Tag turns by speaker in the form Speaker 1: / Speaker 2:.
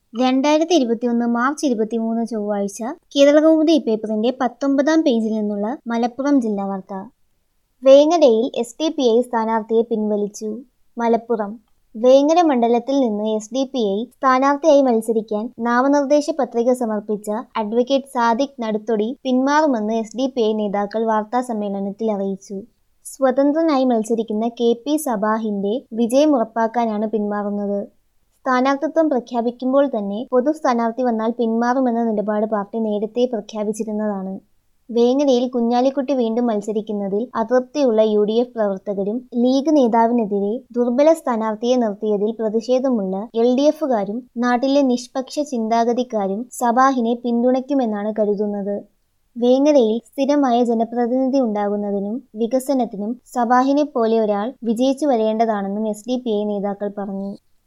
Speaker 1: രണ്ടായിരത്തി ഇരുപത്തിയൊന്ന് മാർച്ച് ഇരുപത്തിമൂന്ന് ചൊവ്വാഴ്ച കേരളകൗമുദി പേപ്പറിന്റെ പത്തൊമ്പതാം പേജിൽ നിന്നുള്ള മലപ്പുറം ജില്ലാ വാർത്ത വേങ്ങരയിൽ എസ് ഡി പി ഐ സ്ഥാനാർത്ഥിയെ പിൻവലിച്ചു മലപ്പുറം വേങ്ങര മണ്ഡലത്തിൽ നിന്ന് എസ് ഡി പി ഐ സ്ഥാനാർത്ഥിയായി മത്സരിക്കാൻ നാമനിർദ്ദേശ പത്രിക സമർപ്പിച്ച അഡ്വക്കേറ്റ് സാദിഖ് നടുത്തൊടി പിന്മാറുമെന്ന് എസ് ഡി പി ഐ നേതാക്കൾ വാർത്താസമ്മേളനത്തിൽ അറിയിച്ചു സ്വതന്ത്രനായി മത്സരിക്കുന്ന കെ പി സബാഹിന്റെ വിജയം ഉറപ്പാക്കാനാണ് പിന്മാറുന്നത് സ്ഥാനാർത്ഥിത്വം പ്രഖ്യാപിക്കുമ്പോൾ തന്നെ പൊതു സ്ഥാനാർത്ഥി വന്നാൽ പിന്മാറുമെന്ന നിലപാട് പാർട്ടി നേരത്തെ പ്രഖ്യാപിച്ചിരുന്നതാണ് വേങ്ങരയിൽ കുഞ്ഞാലിക്കുട്ടി വീണ്ടും മത്സരിക്കുന്നതിൽ അതൃപ്തിയുള്ള യു ഡി എഫ് പ്രവർത്തകരും ലീഗ് നേതാവിനെതിരെ ദുർബല സ്ഥാനാർത്ഥിയെ നിർത്തിയതിൽ പ്രതിഷേധമുള്ള എൽ ഡി എഫുകാരും നാട്ടിലെ നിഷ്പക്ഷ ചിന്താഗതിക്കാരും സബാഹിനെ പിന്തുണയ്ക്കുമെന്നാണ് കരുതുന്നത് വേങ്ങരയിൽ സ്ഥിരമായ ജനപ്രതിനിധി ഉണ്ടാകുന്നതിനും വികസനത്തിനും സബാഹിനെ പോലെ ഒരാൾ വിജയിച്ചു വരേണ്ടതാണെന്നും എസ് ഡി പി ഐ നേതാക്കൾ പറഞ്ഞു